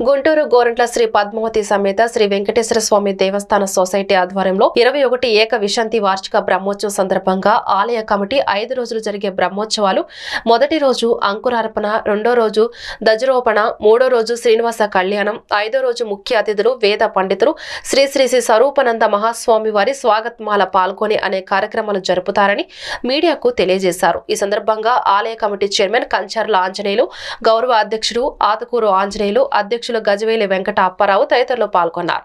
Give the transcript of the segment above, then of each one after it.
గుంటూరు గోరంట్ల శ్రీ పద్మావతి సమేత శ్రీ వెంకటేశ్వర స్వామి దేవస్థాన సొసైటీ ఆధ్వర్యంలో ఇరవై ఒకటి ఏక విశాంతి వార్షిక బ్రహ్మోత్సవ సందర్భంగా ఆలయ కమిటీ ఐదు రోజులు జరిగే బ్రహ్మోత్సవాలు మొదటి రోజు అంకురార్పణ రెండో రోజు దజరోపణ మూడో రోజు శ్రీనివాస కళ్యాణం ఐదో రోజు ముఖ్య అతిథులు వేద పండితులు శ్రీ శ్రీ శ్రీ స్వరూపానంద మహాస్వామి వారి స్వాగత్మాల పాల్గొని అనే కార్యక్రమాలు జరుపుతారని మీడియాకు తెలియజేశారు ఈ సందర్భంగా ఆలయ కమిటీ చైర్మన్ కంచర్ల ఆంజనేయులు గౌరవ అధ్యక్షుడు ఆతకూరు ఆంజనేయులు అధ్యక్షులు గజవేలి వెంకట అప్పారావు తదితరులు పాల్గొన్నారు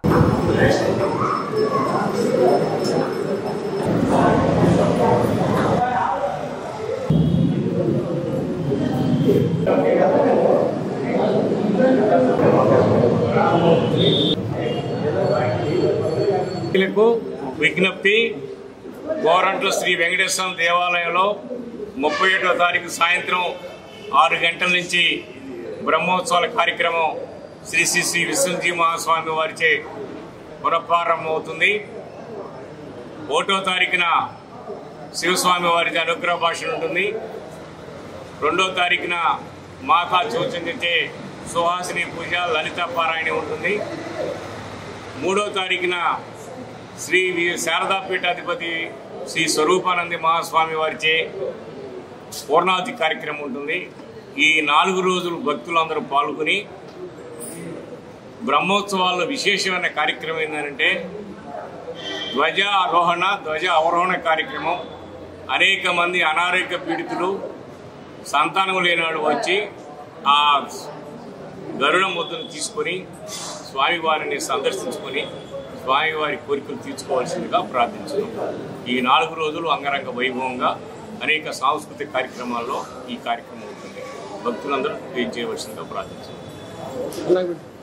భక్తులకు విజ్ఞప్తి గోరంట్ల శ్రీ వెంకటేశ్వర దేవాలయంలో ముప్పై ఒకటో తారీఖు సాయంత్రం ఆరు గంటల నుంచి బ్రహ్మోత్సవాల కార్యక్రమం శ్రీ శ్రీ శ్రీ విశ్వజీ మహాస్వామి వారిచే పునఃప్రారంభమవుతుంది ఒకటో తారీఖున శివస్వామి వారిది అనుగ్రహ భాషణ ఉంటుంది రెండో తారీఖున మాతా చౌచన్యచే సుహాసిని పూజ లలిత పారాయణ ఉంటుంది మూడో తారీఖున శ్రీ వి- శారదా పీఠాధిపతి శ్రీ స్వరూపానంద మహాస్వామి వారిచే పూర్ణావతి కార్యక్రమం ఉంటుంది ఈ నాలుగు రోజులు భక్తులందరూ పాల్గొని బ్రహ్మోత్సవాల్లో విశేషమైన కార్యక్రమం ఏంటంటే ధ్వజ ఆరోహణ ధ్వజ అవరోహణ కార్యక్రమం అనేక మంది అనారోగ్య పీడితులు సంతానం లేనివాడు వచ్చి ఆ గరుడ ముద్దను తీసుకొని స్వామివారిని సందర్శించుకొని స్వామివారి కోరికలు తీర్చుకోవాల్సిందిగా ప్రార్థించున్నాం ఈ నాలుగు రోజులు అంగరంగ వైభవంగా అనేక సాంస్కృతిక కార్యక్రమాల్లో ఈ కార్యక్రమం ఉంటుంది భక్తులందరూ ఏం చేయవలసిందిగా ప్రార్థించున్నాం